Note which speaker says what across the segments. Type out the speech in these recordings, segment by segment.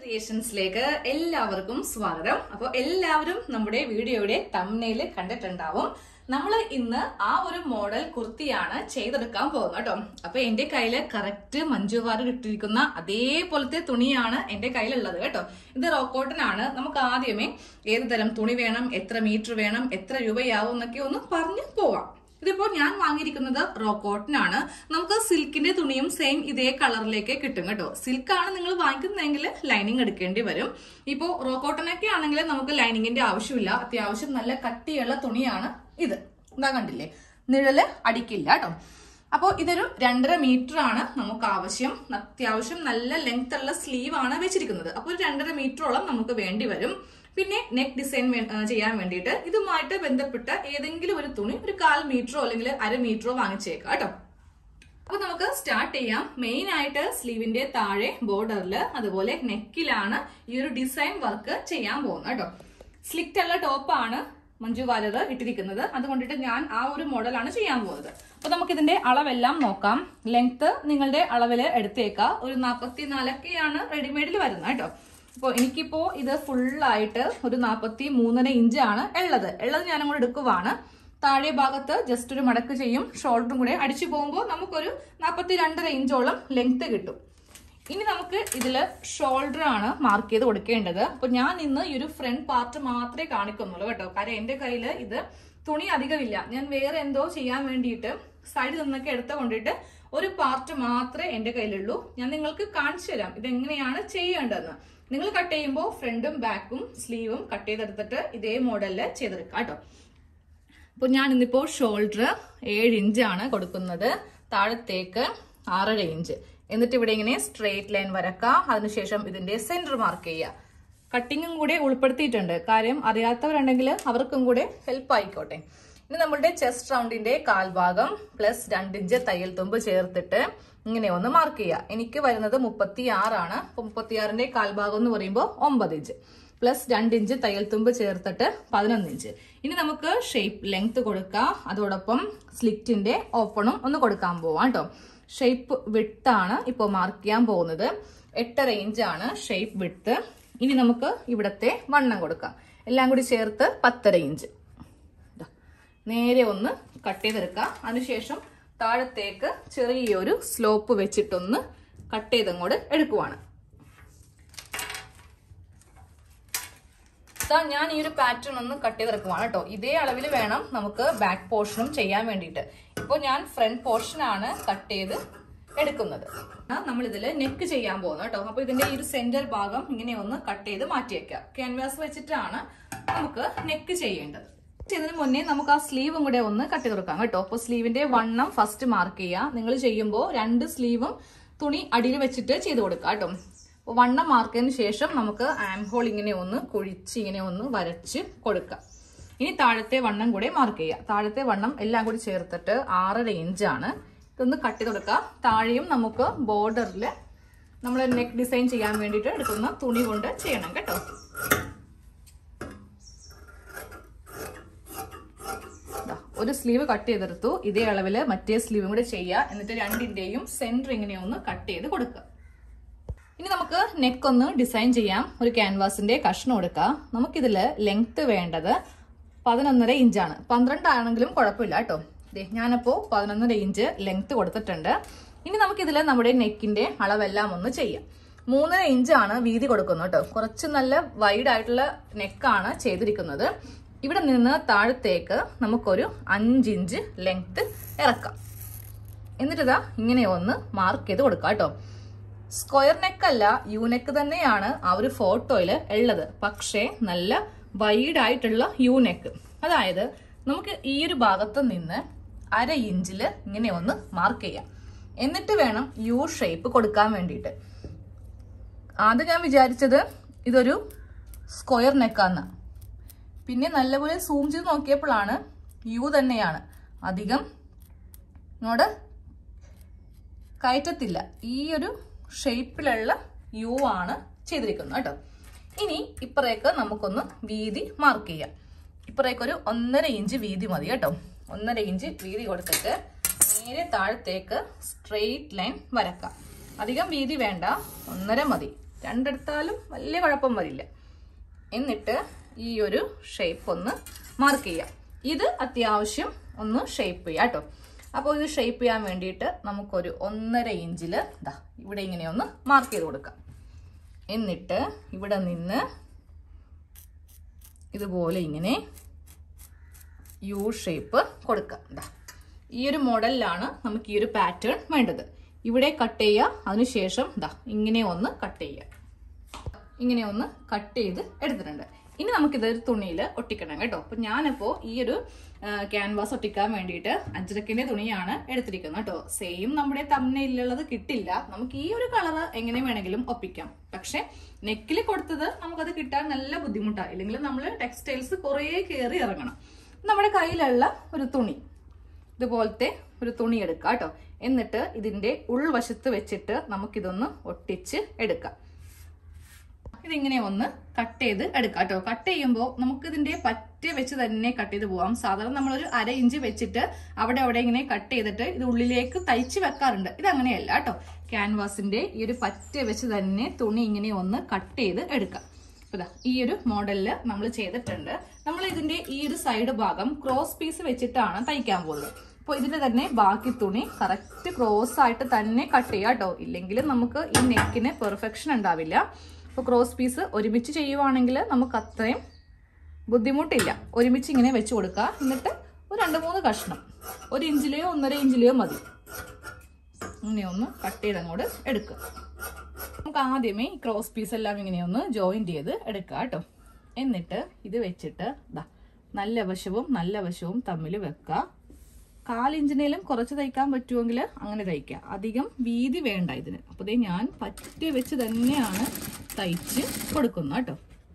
Speaker 1: ക്രിയേഷൻസിലേക്ക് എല്ലാവർക്കും സ്വാഗതം അപ്പോൾ എല്ലാവരും നമ്മുടെ വീഡിയോയുടെ തമ്മനയിൽ കണ്ടിട്ടുണ്ടാവും നമ്മൾ ഇന്ന് ആ ഒരു മോഡൽ കുർത്തിയാണ് ചെയ്തെടുക്കാൻ പോകുന്നത് കേട്ടോ അപ്പൊ എന്റെ കയ്യില് കറക്റ്റ് മഞ്ജുവാർ ഇട്ടിരിക്കുന്ന അതേപോലത്തെ തുണിയാണ് എന്റെ കയ്യിലുള്ളത് കേട്ടോ ഇത് റോക്കോട്ടൻ ആണ് നമുക്ക് ആദ്യമേ ഏത് തരം തുണി വേണം എത്ര മീറ്റർ വേണം എത്ര രൂപയാവും എന്നൊക്കെ ഒന്ന് പറഞ്ഞു പോവാം ഇതിപ്പോ ഞാൻ വാങ്ങിയിരിക്കുന്നത് റോ കോട്ടൺ ആണ് നമുക്ക് സിൽക്കിന്റെ തുണിയും സെയിം ഇതേ കളറിലേക്ക് കിട്ടും കേട്ടോ സിൽക്ക് ആണ് നിങ്ങൾ വാങ്ങിക്കുന്നതെങ്കിൽ ലൈനിങ് എടുക്കേണ്ടി വരും ഇപ്പോ റോ കോട്ടൺ ഒക്കെ ആണെങ്കിൽ നമുക്ക് ലൈനിങ്ങിന്റെ ആവശ്യമില്ല അത്യാവശ്യം നല്ല കട്ടിയുള്ള തുണിയാണ് ഇത് എന്താ കണ്ടില്ലേ നിഴല് അടിക്കില്ല കേട്ടോ അപ്പോൾ ഇതൊരു രണ്ടര മീറ്റർ ആണ് നമുക്ക് ആവശ്യം അത്യാവശ്യം നല്ല ലെങ്ത് ഉള്ള സ്ലീവ് ആണ് വെച്ചിരിക്കുന്നത് അപ്പോൾ ഒരു രണ്ടര മീറ്ററോളം നമുക്ക് വേണ്ടി വരും പിന്നെ നെക്ക് ഡിസൈൻ ചെയ്യാൻ വേണ്ടിയിട്ട് ഇതുമായിട്ട് ബന്ധപ്പെട്ട ഏതെങ്കിലും ഒരു തുണി ഒരു കാൽ മീറ്ററോ അല്ലെങ്കിൽ അര മീറ്ററോ വാങ്ങിച്ചേക്കാം കേട്ടോ അപ്പൊ നമുക്ക് സ്റ്റാർട്ട് ചെയ്യാം മെയിൻ ആയിട്ട് സ്ലീവിന്റെ താഴെ ബോർഡറിൽ അതുപോലെ നെക്കിലാണ് ഈ ഒരു ഡിസൈൻ വർക്ക് ചെയ്യാൻ പോകുന്നത് കേട്ടോ സ്ലിക്റ്റ് ഉള്ള ടോപ്പാണ് മഞ്ജു വാര്യർ ഇട്ടിരിക്കുന്നത് അതുകൊണ്ടിട്ട് ഞാൻ ആ ഒരു മോഡലാണ് ചെയ്യാൻ പോകുന്നത് അപ്പൊ നമുക്ക് ഇതിന്റെ അളവെല്ലാം നോക്കാം ലെങ്ത് നിങ്ങളുടെ അളവില് എടുത്തേക്കാം ഒരു നാൽപ്പത്തി നാലൊക്കെയാണ് റെഡിമെയ്ഡിൽ വരുന്നത് കേട്ടോ അപ്പോൾ എനിക്കിപ്പോ ഇത് ഫുള്ളായിട്ട് ഒരു നാൽപ്പത്തി മൂന്നര ഇഞ്ചാണ് ഉള്ളത് ഉള്ളത് ഞാൻ അങ്ങോട്ട് എടുക്കുവാണ് താഴെ ഭാഗത്ത് ജസ്റ്റ് ഒരു മടക്ക് ചെയ്യും ഷോൾഡറും കൂടെ അടിച്ചു പോകുമ്പോൾ നമുക്കൊരു നാൽപ്പത്തി രണ്ടര ഇഞ്ചോളം ലെങ്ത് കിട്ടും ഇനി നമുക്ക് ഇതില് ഷോൾഡർ ആണ് മാർക്ക് ചെയ്ത് കൊടുക്കേണ്ടത് അപ്പൊ ഞാൻ ഇന്ന് ഈ ഒരു ഫ്രണ്ട് പാർട്ട് മാത്രമേ കാണിക്കുന്നുള്ളൂ കേട്ടോ കാര്യം എന്റെ കയ്യില് ഇത് തുണി അധികമില്ല ഞാൻ വേറെ എന്തോ ചെയ്യാൻ വേണ്ടിയിട്ട് സൈഡിൽ നിന്നൊക്കെ എടുത്ത കൊണ്ടിട്ട് ഒരു പാർട്ട് മാത്രമേ എന്റെ കയ്യിലുള്ളൂ ഞാൻ നിങ്ങൾക്ക് കാണിച്ചു തരാം ഇതെങ്ങനെയാണ് ചെയ്യേണ്ടതെന്ന് നിങ്ങൾ കട്ട് ചെയ്യുമ്പോൾ ഫ്രണ്ടും ബാക്കും സ്ലീവും കട്ട് ചെയ്തെടുത്തിട്ട് ഇതേ മോഡലിൽ ചെയ്തെടുക്കാം കേട്ടോ അപ്പോൾ ഞാൻ ഇന്നിപ്പോൾ ഷോൾഡർ ഏഴ് ഇഞ്ചാണ് കൊടുക്കുന്നത് താഴത്തേക്ക് ആറര ഇഞ്ച് എന്നിട്ട് ഇവിടെ ഇങ്ങനെ സ്ട്രെയിറ്റ് ലൈൻ വരക്കാം അതിനുശേഷം ഇതിന്റെ സെന്റർ മാർക്ക് ചെയ്യുക കട്ടിങ്ങും കൂടെ ഉൾപ്പെടുത്തിയിട്ടുണ്ട് കാര്യം അറിയാത്തവരുണ്ടെങ്കിൽ അവർക്കും കൂടെ ഹെൽപ്പ് ആയിക്കോട്ടെ ഇനി നമ്മളുടെ ചെസ്റ്റ് റൗണ്ടിന്റെ കാൽഭാഗം പ്ലസ് രണ്ടിഞ്ച് തയ്യൽ തുമ്പ് ചേർത്തിട്ട് ഇങ്ങനെ ഒന്ന് മാർക്ക് ചെയ്യുക എനിക്ക് വരുന്നത് മുപ്പത്തി ആറാണ് അപ്പൊ മുപ്പത്തിയാറിന്റെ കാൽഭാഗം എന്ന് പറയുമ്പോൾ ഒമ്പത് ഇഞ്ച് പ്ലസ് രണ്ട് ഇഞ്ച് തയ്യൽ തുമ്പ് ചേർത്തിട്ട് പതിനൊന്ന് ഇഞ്ച് ഇനി നമുക്ക് ഷേപ്പ് ലെങ്ത് കൊടുക്കാം അതോടൊപ്പം സ്ലിറ്റിന്റെ ഓപ്പണും ഒന്ന് കൊടുക്കാൻ പോവാം കേട്ടോ ഷേപ്പ് വിട്ടാണ് ഇപ്പോൾ മാർക്ക് ചെയ്യാൻ പോകുന്നത് എട്ടര ഇഞ്ചാണ് ഷേപ്പ് വിട്ട് ഇനി നമുക്ക് ഇവിടത്തെ വണ്ണം കൊടുക്കാം എല്ലാം കൂടി ചേർത്ത് പത്തര ഇഞ്ച് നേരെ ഒന്ന് കട്ട് ചെയ്തെടുക്കാം അതിനുശേഷം താഴത്തേക്ക് ചെറിയൊരു സ്ലോപ്പ് വെച്ചിട്ടൊന്ന് കട്ട് ചെയ്തങ്ങോട്ട് എടുക്കുവാണ് ഇതാ ഞാൻ ഈ ഒരു പാറ്റേൺ ഒന്ന് കട്ട് ചെയ്തെടുക്കുവാണ് കേട്ടോ ഇതേ അളവിൽ വേണം നമുക്ക് ബാക്ക് പോർഷനും ചെയ്യാൻ വേണ്ടിയിട്ട് ഇപ്പോൾ ഞാൻ ഫ്രണ്ട് പോർഷനാണ് കട്ട് ചെയ്ത് എടുക്കുന്നത് നമ്മൾ ഇതിൽ നെക്ക് ചെയ്യാൻ പോകുന്നത് കേട്ടോ അപ്പൊ ഇതിന്റെ ഈ ഒരു സെന്റർ ഭാഗം ഇങ്ങനെ ഒന്ന് കട്ട് ചെയ്ത് മാറ്റിയേക്കാം ക്യാൻവാസ് വെച്ചിട്ടാണ് നമുക്ക് നെക്ക് ചെയ്യേണ്ടത് ഇതിന് മുന്നേ നമുക്ക് ആ സ്ലീവും കൂടെ ഒന്ന് കട്ട് ചെയ്ത് കൊടുക്കാം കേട്ടോ അപ്പോൾ സ്ലീവിന്റെ വണ്ണം ഫസ്റ്റ് മാർക്ക് ചെയ്യുക നിങ്ങൾ ചെയ്യുമ്പോൾ രണ്ട് സ്ലീവും തുണി അടിയിൽ വെച്ചിട്ട് ചെയ്ത് കൊടുക്കാം കേട്ടോ അപ്പോൾ വണ്ണം മാർക്ക് ചെയ്തതിന് ശേഷം നമുക്ക് ആം ഹോൾ ഇങ്ങനെ ഒന്ന് കുഴിച്ച് ഇങ്ങനെ ഒന്ന് വരച്ച് കൊടുക്കാം ഇനി താഴത്തെ വണ്ണം കൂടെ മാർക്ക് ചെയ്യുക താഴത്തെ വണ്ണം എല്ലാം കൂടി ചേർത്തിട്ട് ആറര ഇഞ്ചാണ് ഇതൊന്ന് കട്ട് ചെയ്ത് കൊടുക്കുക താഴെയും നമുക്ക് ബോർഡറിൽ നമ്മൾ നെക്ക് ഡിസൈൻ ചെയ്യാൻ വേണ്ടിയിട്ട് എടുക്കുന്ന തുണി കൊണ്ട് ചെയ്യണം കേട്ടോ ഒരു സ്ലീവ് കട്ട് ചെയ്തെടുത്തു ഇതേ അളവിൽ മറ്റേ സ്ലീവും കൂടെ ചെയ്യുക എന്നിട്ട് രണ്ടിന്റെയും സെന്റർ ഇങ്ങനെ ഒന്ന് കട്ട് ചെയ്ത് കൊടുക്കുക ഇനി നമുക്ക് നെക്ക് ഒന്ന് ഡിസൈൻ ചെയ്യാം ഒരു ക്യാൻവാസിന്റെ കഷ്ണം കൊടുക്കാം നമുക്കിതിൽ ലെങ്ത് വേണ്ടത് പതിനൊന്നര ഇഞ്ചാണ് പന്ത്രണ്ട് ആണെങ്കിലും കുഴപ്പമില്ല കേട്ടോ ഞാനപ്പോ പതിനൊന്നര ഇഞ്ച് ലെങ്ത് കൊടുത്തിട്ടുണ്ട് ഇനി നമുക്കിതിൽ നമ്മുടെ നെക്കിന്റെ അളവെല്ലാം ഒന്ന് ചെയ്യാം മൂന്നര ഇഞ്ചാണ് വീതി കൊടുക്കുന്നത് കേട്ടോ കുറച്ച് നല്ല വൈഡ് ആയിട്ടുള്ള നെക്കാണ് ചെയ്തിരിക്കുന്നത് ഇവിടെ നിന്ന് താഴത്തേക്ക് നമുക്കൊരു അഞ്ചിഞ്ച് ലെങ്ത് ഇറക്കാം എന്നിട്ടിതാ ഇങ്ങനെ ഒന്ന് മാർക്ക് ചെയ്ത് കൊടുക്കാം കേട്ടോ സ്ക്വയർ നെക്ക് അല്ല യു നെക്ക് തന്നെയാണ് ആ ഒരു ഫോട്ടോയിൽ ഉള്ളത് പക്ഷേ നല്ല വൈഡ് ആയിട്ടുള്ള യു നെക്ക് അതായത് നമുക്ക് ഈ ഒരു ഭാഗത്ത് നിന്ന് അര ഇഞ്ചിൽ ഇങ്ങനെ ഒന്ന് മാർക്ക് ചെയ്യാം എന്നിട്ട് വേണം യു ഷേപ്പ് കൊടുക്കാൻ വേണ്ടിയിട്ട് ആദ്യം ഞാൻ വിചാരിച്ചത് ഇതൊരു സ്ക്വയർ നെക്കാന്ന് പിന്നെ നല്ലപോലെ സൂം ചെയ്ത് നോക്കിയപ്പോഴാണ് യു തന്നെയാണ് അധികം ഇങ്ങോട്ട് കയറ്റത്തില്ല ഈ ഒരു ഷേപ്പിലുള്ള യു ആണ് ചെയ്തിരിക്കുന്നത് കേട്ടോ ഇനി ഇപ്പറേക്ക് നമുക്കൊന്ന് വീതി മാർക്ക് ചെയ്യാം ഇപ്പറേക്ക് ഒരു ഒന്നര ഇഞ്ച് വീതി മതി കേട്ടോ ഒന്നര ഇഞ്ച് വീതി കൊടുത്തിട്ട് നേരെ താഴത്തേക്ക് സ്ട്രെയിറ്റ് ലൈൻ വരക്കാം അധികം വീതി വേണ്ട ഒന്നര മതി രണ്ടെടുത്താലും വലിയ കുഴപ്പം വരില്ല എന്നിട്ട് ഈ ഒരു ഷേപ്പ് ഒന്ന് മാർക്ക് ചെയ്യാം ഇത് അത്യാവശ്യം ഒന്ന് ഷേപ്പ് ചെയ്യാം കേട്ടോ അപ്പോൾ ഇത് ഷേപ്പ് ചെയ്യാൻ വേണ്ടിയിട്ട് നമുക്കൊരു ഒന്നര ഇഞ്ചിൽ ഇതാ ഇവിടെ ഇങ്ങനെ ഒന്ന് മാർക്ക് ചെയ്ത് കൊടുക്കാം എന്നിട്ട് ഇവിടെ നിന്ന് ഇതുപോലെ ഇങ്ങനെ യു ഷേപ്പ് കൊടുക്കാം ഇതാ ഈ ഒരു മോഡലിലാണ് നമുക്ക് ഈ ഒരു പാറ്റേൺ വേണ്ടത് ഇവിടെ കട്ട് ചെയ്യുക അതിനുശേഷം ഇതാ ഇങ്ങനെ ഒന്ന് കട്ട് ചെയ്യുക ഇങ്ങനെ ഒന്ന് കട്ട് ചെയ്ത് എടുത്തിട്ടുണ്ട് ഇനി നമുക്കിത് ഒരു തുണിയിൽ ഒട്ടിക്കണം കേട്ടോ അപ്പൊ ഞാനിപ്പോ ഈ ഒരു ക്യാൻവാസ് ഒട്ടിക്കാൻ വേണ്ടിയിട്ട് അജ്രക്കിന്റെ തുണിയാണ് എടുത്തിരിക്കുന്നത് കേട്ടോ സെയിം നമ്മുടെ തമ്മനയിലുള്ളത് കിട്ടില്ല നമുക്ക് ഈ ഒരു കളർ എങ്ങനെ വേണമെങ്കിലും ഒപ്പിക്കാം പക്ഷെ നെക്കിൽ കൊടുത്തത് നമുക്കത് കിട്ടാൻ നല്ല ബുദ്ധിമുട്ടാണ് ഇല്ലെങ്കിൽ നമ്മൾ ടെക്സ്റ്റൈൽസ് കുറേ കയറി ഇറങ്ങണം നമ്മുടെ കയ്യിലുള്ള ഒരു തുണി ഇതുപോലത്തെ ഒരു തുണി എടുക്കാം കേട്ടോ എന്നിട്ട് ഇതിന്റെ ഉൾവശത്ത് വെച്ചിട്ട് നമുക്കിതൊന്ന് ഒട്ടിച്ച് എടുക്കാം ഇതിങ്ങനെ ഒന്ന് കട്ട് ചെയ്ത് എടുക്കാം കേട്ടോ കട്ട് ചെയ്യുമ്പോൾ നമുക്ക് ഇതിന്റെ പറ്റ വെച്ച് തന്നെ കട്ട് ചെയ്ത് പോവാം സാധാരണ നമ്മളൊരു അര ഇഞ്ച് വെച്ചിട്ട് അവിടെ അവിടെ ഇങ്ങനെ കട്ട് ചെയ്തിട്ട് ഇത് ഉള്ളിലേക്ക് തയ്ച്ച് വെക്കാറുണ്ട് ഇത് അങ്ങനെയല്ല കേട്ടോ ക്യാൻവാസിന്റെ ഈ ഒരു പറ്റ വെച്ച് തന്നെ തുണി ഇങ്ങനെ ഒന്ന് കട്ട് ചെയ്ത് എടുക്കാം ഇപ്പൊ ദാ ഈ ഒരു മോഡലില് നമ്മൾ ചെയ്തിട്ടുണ്ട് നമ്മൾ ഇതിന്റെ ഈ ഒരു സൈഡ് ഭാഗം ക്രോസ് പീസ് വെച്ചിട്ടാണ് തയ്ക്കാൻ പോകുന്നത് അപ്പോൾ ഇതിന്റെ തന്നെ ബാക്കി തുണി കറക്റ്റ് ക്രോസ് ആയിട്ട് തന്നെ കട്ട് ചെയ്യാം കേട്ടോ ഇല്ലെങ്കിൽ നമുക്ക് ഈ നെക്കിന് പെർഫെക്ഷൻ ഉണ്ടാവില്ല അപ്പോൾ ക്രോസ് പീസ് ഒരുമിച്ച് ചെയ്യുവാണെങ്കിൽ നമുക്ക് അത്രയും ബുദ്ധിമുട്ടില്ല ഒരുമിച്ച് ഇങ്ങനെ വെച്ച് കൊടുക്കുക എന്നിട്ട് ഒരു രണ്ട് മൂന്ന് കഷ്ണം ഒരു ഇഞ്ചിലെയോ ഒന്നര ഇഞ്ചിലെയോ മതി ഇങ്ങനെ ഒന്ന് കട്ട് ചെയ്ത് അങ്ങോട്ട് എടുക്കുക നമുക്ക് ആദ്യമേ ഈ ക്രോസ് പീസ് എല്ലാം ഇങ്ങനെ ഒന്ന് ജോയിന്റ് ചെയ്ത് എടുക്കുക കേട്ടോ എന്നിട്ട് ഇത് വെച്ചിട്ട് ദാ നല്ല വശവും നല്ല വശവും തമ്മിൽ വെക്കുക കാലിഞ്ചിനേലും കുറച്ച് തയ്ക്കാൻ പറ്റുമെങ്കിൽ അങ്ങനെ തയ്ക്കുക അധികം വീതി വേണ്ട ഇതിന് അപ്പോൾ ദേ ഞാൻ പറ്റി വെച്ച് തന്നെയാണ് തയ്ച്ച് കൊടുക്കുന്നത് കേട്ടോ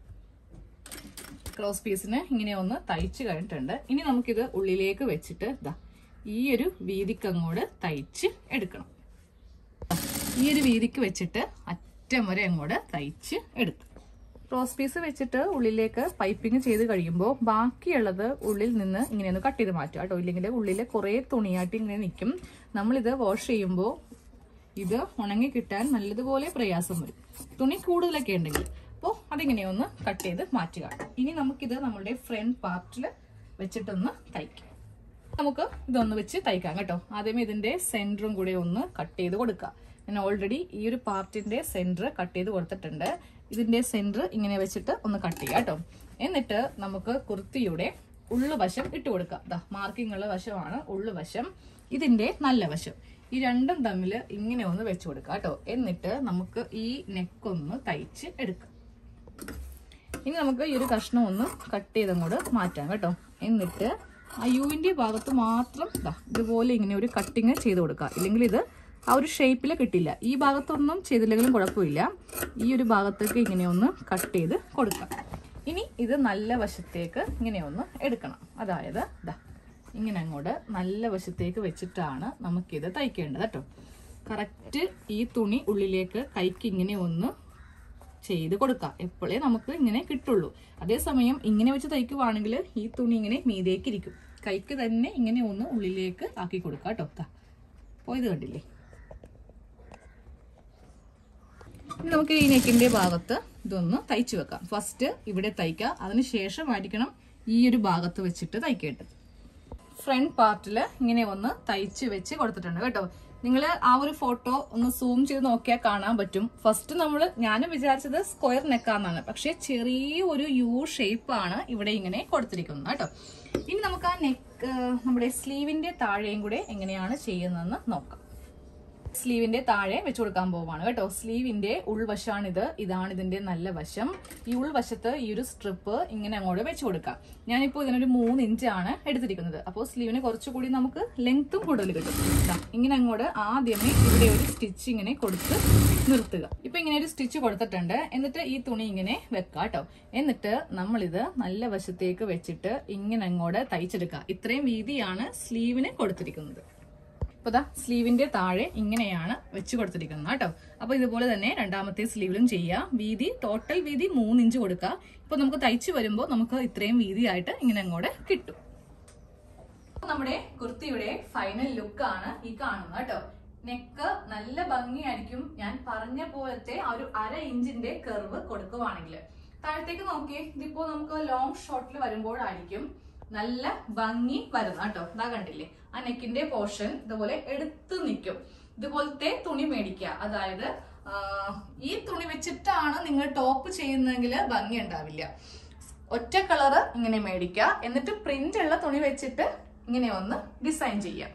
Speaker 1: ക്രോസ് പീസിന് ഇങ്ങനെ ഒന്ന് തയ്ച്ച് കഴിഞ്ഞിട്ടുണ്ട് ഇനി നമുക്കിത് ഉള്ളിലേക്ക് വെച്ചിട്ട് ഇതാ ഈ ഒരു വീതിക്ക് അങ്ങോട്ട് തയ്ച്ച് എടുക്കണം ഈ ഒരു വീതിക്ക് വെച്ചിട്ട് അറ്റം വരെ അങ്ങോട്ട് തയ്ച്ച് എടുത്തു ക്രോസ് പീസ് വെച്ചിട്ട് ഉള്ളിലേക്ക് പൈപ്പിംഗ് ചെയ്ത് കഴിയുമ്പോൾ ബാക്കിയുള്ളത് ഉള്ളിൽ നിന്ന് ഇങ്ങനെ ഒന്ന് കട്ട് ചെയ്ത് മാറ്റുക കേട്ടോ ഇല്ലെങ്കിൽ ഉള്ളിൽ കുറേ തുണിയായിട്ട് ഇങ്ങനെ നിൽക്കും നമ്മളിത് വാഷ് ചെയ്യുമ്പോൾ ഇത് ഉണങ്ങി കിട്ടാൻ നല്ലതുപോലെ പ്രയാസം വരും തുണി കൂടുതലൊക്കെ ഉണ്ടെങ്കിൽ അപ്പോൾ അതിങ്ങനെ ഒന്ന് കട്ട് ചെയ്ത് മാറ്റുക ഇനി നമുക്കിത് നമ്മുടെ ഫ്രണ്ട് പാർട്ടിൽ വെച്ചിട്ടൊന്ന് തയ്ക്കാം നമുക്ക് ഇതൊന്ന് വെച്ച് തയ്ക്കാം കേട്ടോ ആദ്യമേ ഇതിന്റെ സെന്ററും കൂടെ ഒന്ന് കട്ട് ചെയ്ത് കൊടുക്കുക ഞാൻ ഓൾറെഡി ഈ ഒരു പാർട്ടിന്റെ സെന്റർ കട്ട് ചെയ്ത് കൊടുത്തിട്ടുണ്ട് ഇതിന്റെ സെന്റർ ഇങ്ങനെ വെച്ചിട്ട് ഒന്ന് കട്ട് ചെയ്യാം കേട്ടോ എന്നിട്ട് നമുക്ക് കുർത്തിയുടെ ഉള്ളുവശം ഇട്ട് കൊടുക്കാം ദാ മാർക്കിംഗ് ഉള്ള വശമാണ് ഉള്ളുവശം ഇതിന്റെ നല്ല വശം ഈ രണ്ടും തമ്മിൽ ഇങ്ങനെ ഒന്ന് വെച്ച് കൊടുക്കാം കേട്ടോ എന്നിട്ട് നമുക്ക് ഈ നെക്കൊന്ന് തയ്ച്ച് എടുക്കാം ഇനി നമുക്ക് ഈ ഒരു കഷ്ണം ഒന്ന് കട്ട് ചെയ്തങ്ങോട്ട് മാറ്റാം കേട്ടോ എന്നിട്ട് ആ യുവിന്റെ ഭാഗത്ത് മാത്രം ദാ ഇതുപോലെ ഇങ്ങനെ ഒരു കട്ടിങ് ചെയ്ത് കൊടുക്കുക ഇല്ലെങ്കിൽ ഇത് ആ ഒരു ഷേപ്പിൽ കിട്ടില്ല ഈ ഭാഗത്തൊന്നും ചെയ്തില്ലെങ്കിലും കുഴപ്പമില്ല ഈ ഒരു ഭാഗത്തേക്ക് ഇങ്ങനെ ഒന്ന് കട്ട് ചെയ്ത് കൊടുക്കാം ഇനി ഇത് നല്ല വശത്തേക്ക് ഇങ്ങനെ ഒന്ന് എടുക്കണം അതായത് ദാ ഇങ്ങനെ അങ്ങോട്ട് നല്ല വശത്തേക്ക് വെച്ചിട്ടാണ് നമുക്കിത് തയ്ക്കേണ്ടത് കേട്ടോ കറക്റ്റ് ഈ തുണി ഉള്ളിലേക്ക് കൈക്ക് ഇങ്ങനെ ഒന്ന് ചെയ്ത് കൊടുക്കാം എപ്പോഴേ നമുക്ക് ഇങ്ങനെ കിട്ടുള്ളൂ അതേസമയം ഇങ്ങനെ വെച്ച് തയ്ക്കുവാണെങ്കിൽ ഈ തുണി ഇങ്ങനെ മീതേക്ക് ഇരിക്കും കൈക്ക് തന്നെ ഇങ്ങനെ ഒന്ന് ഉള്ളിലേക്ക് ആക്കി കൊടുക്കാം കേട്ടോ അപ്പോൾ ഇത് കണ്ടില്ലേ ഇനി നമുക്ക് ഈ നെക്കിന്റെ ഭാഗത്ത് ഇതൊന്ന് തയ്ച്ചു വെക്കാം ഫസ്റ്റ് ഇവിടെ തയ്ക്കാം അതിനുശേഷമായിരിക്കണം ഈ ഒരു ഭാഗത്ത് വെച്ചിട്ട് തയ്ക്കേണ്ടത് ഫ്രണ്ട് പാർട്ടിൽ ഇങ്ങനെ ഒന്ന് തയ്ച്ച് വെച്ച് കൊടുത്തിട്ടുണ്ട് കേട്ടോ നിങ്ങൾ ആ ഒരു ഫോട്ടോ ഒന്ന് സൂം ചെയ്ത് നോക്കിയാൽ കാണാൻ പറ്റും ഫസ്റ്റ് നമ്മൾ ഞാനും വിചാരിച്ചത് സ്ക്വയർ നെക്കാന്നാണ് പക്ഷെ ചെറിയ ഒരു യു ഷേപ്പ് ആണ് ഇവിടെ ഇങ്ങനെ കൊടുത്തിരിക്കുന്നത് കേട്ടോ ഇനി നമുക്ക് ആ നെക്ക് നമ്മുടെ സ്ലീവിന്റെ താഴെയും കൂടെ എങ്ങനെയാണ് ചെയ്യുന്നതെന്ന് നോക്കാം സ്ലീവിന്റെ താഴെ വെച്ച് കൊടുക്കാൻ പോവാണ് കേട്ടോ സ്ലീവിന്റെ ഉൾവശാണിത് ഇതാണ് ഇതിന്റെ നല്ല വശം ഈ ഉൾവശത്ത് ഈ ഒരു സ്ട്രിപ്പ് ഇങ്ങനെ അങ്ങോട്ട് വെച്ച് കൊടുക്കാം ഞാനിപ്പോൾ ഇതിനൊരു മൂന്ന് ഇഞ്ചാണ് എടുത്തിരിക്കുന്നത് അപ്പോൾ സ്ലീവിന് കുറച്ചുകൂടി നമുക്ക് ലെങ്ത്തും കൂടുതൽ കിട്ടും ദാ, ഇങ്ങനെ അങ്ങോട്ട് ആദ്യമേ ഇവിടെ ഒരു സ്റ്റിച്ച് ഇങ്ങനെ കൊടുത്ത് നിർത്തുക ഇപ്പൊ ഇങ്ങനെ ഒരു സ്റ്റിച്ച് കൊടുത്തിട്ടുണ്ട് എന്നിട്ട് ഈ തുണി ഇങ്ങനെ വെക്കാം കേട്ടോ എന്നിട്ട് നമ്മളിത് നല്ല വശത്തേക്ക് വെച്ചിട്ട് ഇങ്ങനെ അങ്ങോട്ട് തയ്ച്ചെടുക്കുക ഇത്രയും വീതിയാണ് സ്ലീവിന് കൊടുത്തിരിക്കുന്നത് അപ്പൊ ദാ സ്ലീവിന്റെ താഴെ ഇങ്ങനെയാണ് വെച്ച് കൊടുത്തിരിക്കുന്നത് കേട്ടോ അപ്പൊ ഇതുപോലെ തന്നെ രണ്ടാമത്തെ സ്ലീവിലും ചെയ്യാം വീതി ടോട്ടൽ വീതി മൂന്ന് ഇഞ്ച് കൊടുക്കുക ഇപ്പൊ നമുക്ക് തയ്ച്ചു വരുമ്പോൾ നമുക്ക് ഇത്രയും വീതിയായിട്ട് ഇങ്ങനെ അങ്ങോട്ട് കിട്ടും നമ്മുടെ കുർത്തിയുടെ ഫൈനൽ ലുക്ക് ആണ് ഈ കാണുന്നത് കേട്ടോ നെക്ക് നല്ല ഭംഗിയായിരിക്കും ഞാൻ പറഞ്ഞ പോലത്തെ ആ ഒരു അര ഇഞ്ചിന്റെ കർവ് കൊടുക്കുവാണെങ്കിൽ താഴത്തേക്ക് നോക്കി ഇതിപ്പോ നമുക്ക് ലോങ് ഷോട്ടിൽ വരുമ്പോഴായിരിക്കും നല്ല ഭംഗി വരുന്നത് കേട്ടോ ഇതാ കണ്ടില്ലേ ആ നെക്കിന്റെ പോർഷൻ ഇതുപോലെ എടുത്തു നിൽക്കും ഇതുപോലത്തെ തുണി മേടിക്കുക അതായത് ആ, ഈ തുണി വെച്ചിട്ടാണ് നിങ്ങൾ ടോപ്പ് ചെയ്യുന്നതെങ്കിൽ ഭംഗി ഉണ്ടാവില്ല ഒറ്റ കളറ് ഇങ്ങനെ മേടിക്കുക എന്നിട്ട് പ്രിന്റ് ഉള്ള തുണി വെച്ചിട്ട് ഇങ്ങനെ ഒന്ന് ഡിസൈൻ ചെയ്യാം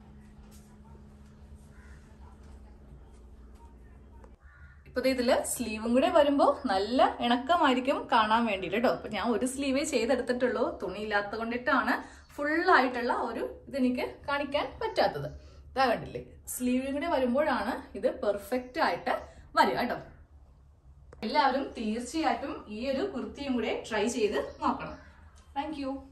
Speaker 1: ഇപ്പൊ ദേ ഇതില് സ്ലീവും കൂടെ വരുമ്പോ നല്ല ഇണക്കമായിരിക്കും കാണാൻ വേണ്ടിട്ട് കേട്ടോ അപ്പൊ ഞാൻ ഒരു സ്ലീവേ ചെയ്തെടുത്തിട്ടുള്ളൂ തുണി ഇല്ലാത്ത കൊണ്ടിട്ടാണ് ഫുൾ ആയിട്ടുള്ള ഒരു ഇതെനിക്ക് കാണിക്കാൻ പറ്റാത്തത് ഇതാ കണ്ടില്ലേ സ്ലീവും കൂടെ വരുമ്പോഴാണ് ഇത് പെർഫെക്റ്റ് ആയിട്ട് വരിക കേട്ടോ എല്ലാവരും തീർച്ചയായിട്ടും ഈ ഒരു കുർത്തിയും കൂടെ ട്രൈ ചെയ്ത് നോക്കണം താങ്ക്